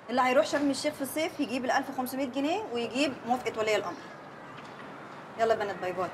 اللي هيروح شرم الشيخ في الصيف يجيب ال 1500 جنيه ويجيب موافقه ولي الامر يلا يا بنات باي باي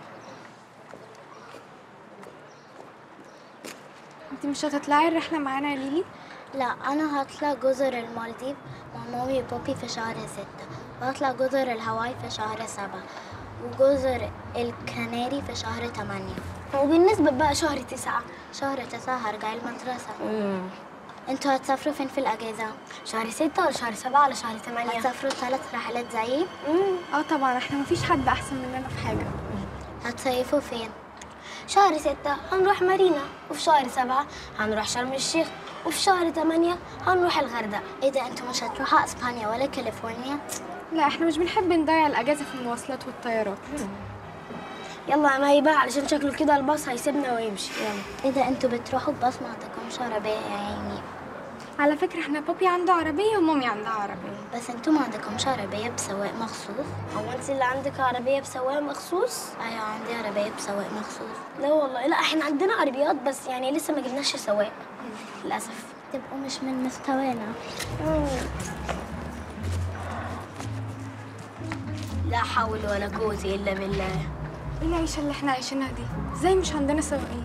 انت مش هتطلعي الرحله معانا يا ليلي لا أنا هطلع جزر المالديف مع مامي وبابي في شهر ستة وهطلع جزر الهواي في شهر سبعة وجزر الكناري في شهر تمانية وبالنسبة بقى شهر تسعة شهر تسعة هرجع المدرسة انتوا هتسافروا فين في الأجازة؟ شهر ستة ولا شهر سبعة ولا شهر ثمانية هتسافروا ثلاث رحلات زيي؟ اه طبعا احنا مفيش حد احسن مننا في حاجه هتصيفوا فين؟ شهر ستة هنروح مارينا وفي شهر سبعة هنروح شرم الشيخ وفي شهر ثمانية هنروح الغردقة ايه ده انتوا مش هتروحوا اسبانيا ولا كاليفورنيا؟ لا احنا مش بنحب نضيع الاجازه في المواصلات والطيارات يلا يا مي بقى علشان شكله كده الباص هيسيبنا ويمشي يلا ايه ده انتوا بتروحوا بباص ما عندكمش عربية يا عيني على فكره احنا بابي عنده عربيه ومامي عندها عربيه بس انتوا ما عندكمش عربية بسواق مخصوص؟ هو انت اللي عندك عربية بسواق مخصوص؟ ايوه عندي عربية بسواق مخصوص لا والله لا احنا عندنا عربيات بس يعني لسه ما جبناش سواق للأسف تبقوا مش من مستوانا لا حول ولا قوة إلا بالله ايه العيشه اللي احنا عايشينها دي ازاي مش عندنا سواقين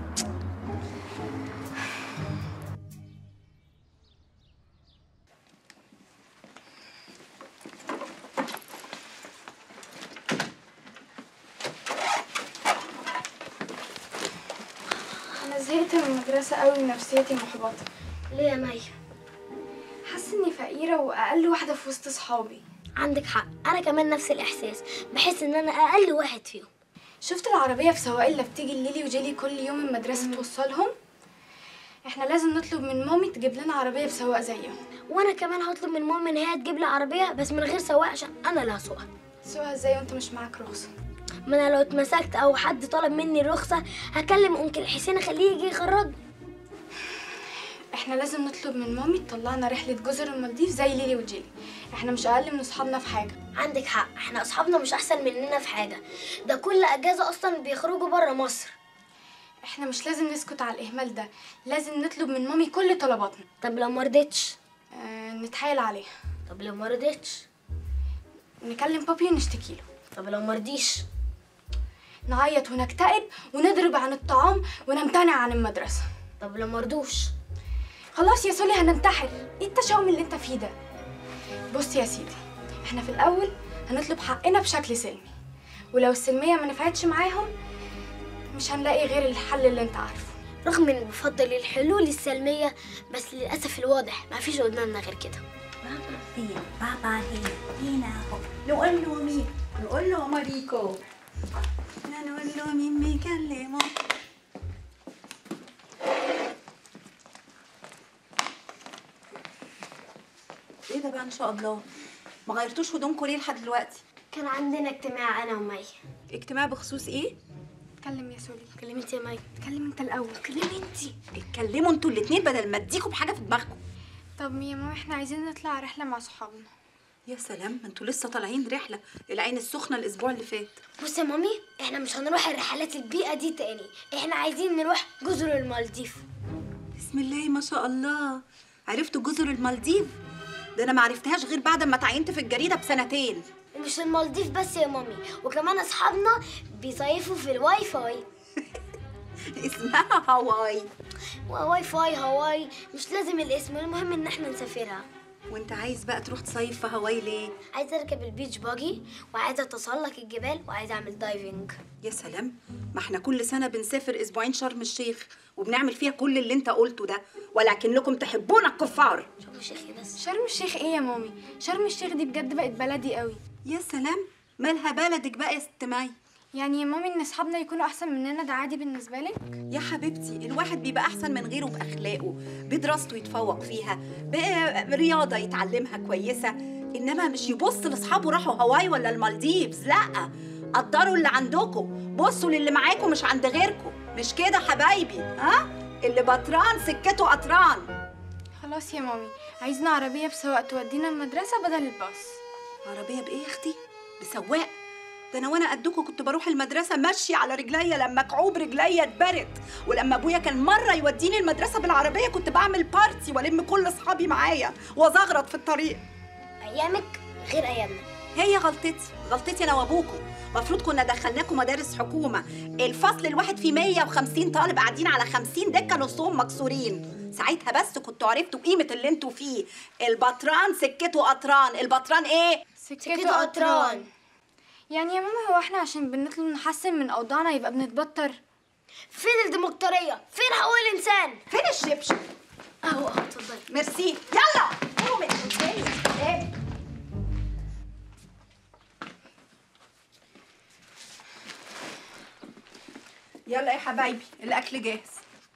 انا زهقت من المدرسه قوي ونفسيتي محبطه ليه يا مي؟ حاسه اني فقيره واقل واحده في وسط صحابي عندك حق أنا كمان نفس الإحساس بحس إن أنا أقل واحد فيهم شفت العربيه في سواق اللي بتيجي ليلي وجيلي كل يوم المدرسه توصلهم احنا لازم نطلب من مامي تجيب لنا عربيه بسواق زيهم وأنا كمان هطلب من ماما إن هي تجيب لي عربية بس من غير سواق عشان أنا اللي هسوقها سواقها ازاي وانت مش معاك رخصه ما أنا لو اتمسكت أو حد طلب مني الرخصة هكلم أنكل حسين أخليه يجي يخرجني احنا لازم نطلب من مامي تطلعنا رحله جزر المالديف زي ليلي وجيلي احنا مش اقل من اصحابنا في حاجه عندك حق احنا اصحابنا مش احسن مننا في حاجه ده كل اجازه اصلا بيخرجوا بره مصر احنا مش لازم نسكت على الاهمال ده لازم نطلب من مامي كل طلباتنا طب لو ما رضيتش اه نتحايل عليها طب لو ما رضيتش نكلم بابي ونشتكي له طب لو ما رضيش نعيط ونكتئب ونضرب عن الطعام ونمتنع عن المدرسه طب لو ما رضوش خلاص يا سولي هننتحر ايه التشاؤم اللي انت فيه ده بص يا سيدي احنا في الاول هنطلب حقنا بشكل سلمي ولو السلميه ما نفعتش معاهم مش هنلاقي غير الحل اللي انت عارفه رغم اني بفضل الحلول السلميه بس للاسف الواضح ما فيش قدامنا غير كده بابا فين؟ بابا هنا هنا اهو نقول له مين؟ نقول له ماريكو لا نقول له مين بيكلمه ايه ده بقى ان شاء الله؟ ما غيرتوش هدومكم ليه لحد دلوقتي؟ كان عندنا اجتماع انا ومي اجتماع بخصوص ايه؟ اتكلم يا سولي كلمي انت يا مي اتكلم انت الاول كلمي انت اتكلموا انتوا الاتنين بدل ما اديكم بحاجه في دماغكم طب يا ماما احنا عايزين نطلع رحله مع صحابنا يا سلام انتوا لسه طالعين رحله العين السخنه الاسبوع اللي فات بصي يا مامي احنا مش هنروح الرحلات البيئه دي تاني احنا عايزين نروح جزر المالديف بسم الله ما شاء الله عرفتوا جزر المالديف ده انا ما عرفتهاش غير بعد ما تعينت في الجريده بسنتين ومش المالديف بس يا مامي وكمان اصحابنا بيصيفوا في الواي فاي اسمها هواي واي فاي هواي مش لازم الاسم المهم ان احنا نسافرها وانت عايز بقى تروح تصيف في هواي ليه عايزه اركب البيتش باجي وعايزه اتسلق الجبال وعايزه اعمل دايفنج يا سلام ما احنا كل سنه بنسافر اسبوعين شرم الشيخ وبنعمل فيها كل اللي انت قلته ده ولكنكم تحبون الكفار شوفوا شيخي بس شرم الشيخ ايه يا مامي شرم الشيخ دي بجد بقت بلدي قوي يا سلام مالها بلدك بقى يا ست مي يعني يا مامي ان اصحابنا يكونوا احسن مننا ده عادي بالنسبه لك يا حبيبتي الواحد بيبقى احسن من غيره باخلاقه بدراسته يتفوق فيها برياضه يتعلمها كويسه انما مش يبص لاصحابه راحوا هواي ولا المالديفز لا قدروا اللي عندكم بصوا للي معاكم مش عند غيركم مش كده حبايبي ها اللي بطران سكته قطران خلاص يا مامي عايزنا عربيه بسواق تودينا المدرسه بدل الباص عربيه بايه يا اختي بسواق ده انا وانا قدكم كنت بروح المدرسه ماشيه على رجليا لما كعوب رجليا اتبرد ولما ابويا كان مره يوديني المدرسه بالعربيه كنت بعمل بارتي والم كل اصحابي معايا وازغرط في الطريق ايامك غير ايامنا هي غلطتي غلطتي انا وابوكم المفروض كنا دخلناكم مدارس حكومه الفصل الواحد فيه 150 طالب قاعدين على 50 دكه نصهم مكسورين ساعتها بس كنتوا عرفتوا قيمه اللي انتوا فيه البطران سكته قطران البطران ايه سكته قطران يعني يا ماما هو احنا عشان بنطلب نحسن من اوضاعنا يبقى بنتبطر فين الديمقراطيه فين حقوق الانسان فين الشبشب اهو اهو اتفضلي ميرسي يلا قومي قدامي قدامي. يلا يا حبايبي الاكل جاهز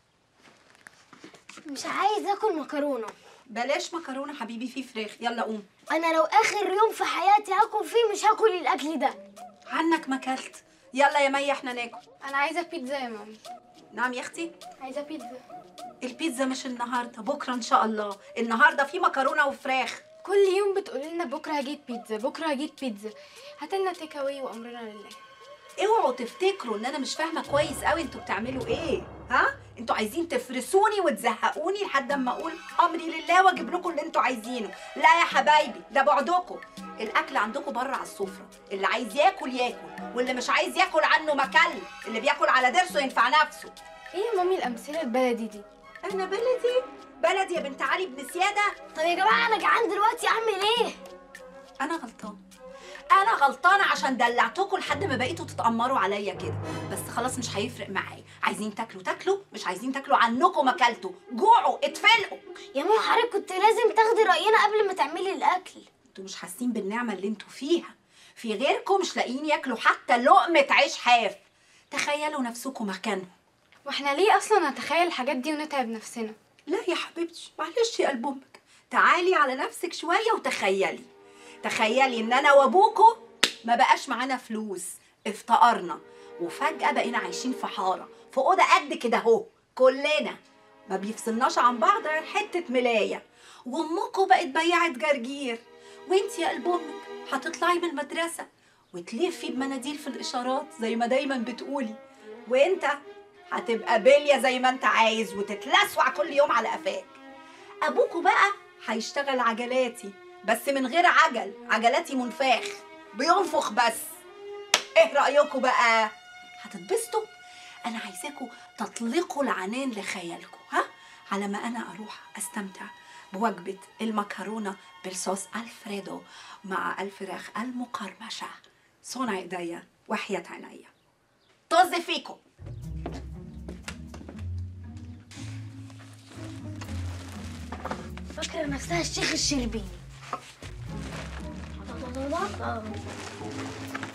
مش عايز اكل مكرونه بلاش مكرونه حبيبي في فراخ يلا قوم انا لو اخر يوم في حياتي هاكل فيه مش هاكل الاكل ده عنك ما اكلت يلا يا مي احنا ناكل انا عايزه بيتزا يا مامي نعم يا اختي عايزه بيتزا البيتزا مش النهارده بكره ان شاء الله النهارده في مكرونه وفراخ كل يوم بتقولي لنا بكره هجيب بيتزا بكره هجيب بيتزا هاتلنا تيك اواي وامرنا لله اوعوا تفتكروا ان انا مش فاهمه كويس قوي انتوا بتعملوا ايه ها انتوا عايزين تفرسوني وتزهقوني لحد اما اقول امري لله واجيب لكم اللي انتوا عايزينه لا يا حبايبي ده بعدكم الاكل عندكم بره على السفره اللي عايز ياكل ياكل واللي مش عايز ياكل عنه مكل اللي بياكل على ضرسه ينفع نفسه ايه يا مامي الامثله البلدي دي انا بلدي بلدي يا بنت علي بن سياده طب يا جماعه انا جعان دلوقتي اعمل ايه انا غلطان انا غلطانه عشان دلعتكم لحد ما بقيتوا تتامروا عليا كده بس خلاص مش هيفرق معايا عايزين تاكلوا تاكلوا مش عايزين تاكلوا عنكم اكلتوا جوعوا اتفلقوا يا ماما حضرتك كنت لازم تاخدي راينا قبل ما تعملي الاكل انتوا مش حاسين بالنعمه اللي انتوا فيها في غيركم مش لاقيين ياكلوا حتى لقمه عيش حاف تخيلوا نفسكم مكانهم واحنا ليه اصلا نتخيل الحاجات دي ونتعب نفسنا لا يا حبيبتي معلش يا قلب امك تعالي على نفسك شويه وتخيلي تخيلي ان انا وابوكو ما بقاش معانا فلوس افتقرنا وفجاه بقينا عايشين في حاره في اوضه قد كده اهو كلنا ما بيفصلناش عن بعض غير حته ملايه وامكو بقت بياعه جرجير وانت يا قلب امك هتطلعي من المدرسه وتلفي بمناديل في الاشارات زي ما دايما بتقولي وانت هتبقى بليه زي ما انت عايز وتتلسوع كل يوم على قفاك ابوكوا بقى هيشتغل عجلاتي بس من غير عجل عجلاتي منفاخ بينفخ بس ايه رايكم بقى هتتبسطوا انا عايزاكم تطلقوا العنان لخيالكم ها على ما انا اروح استمتع بوجبه المكرونه بالصوص الفريدو مع الفراخ المقرمشه صنع ايديا وحياه عينيا طز فيكم فاكره نفسها الشيخ الشربيني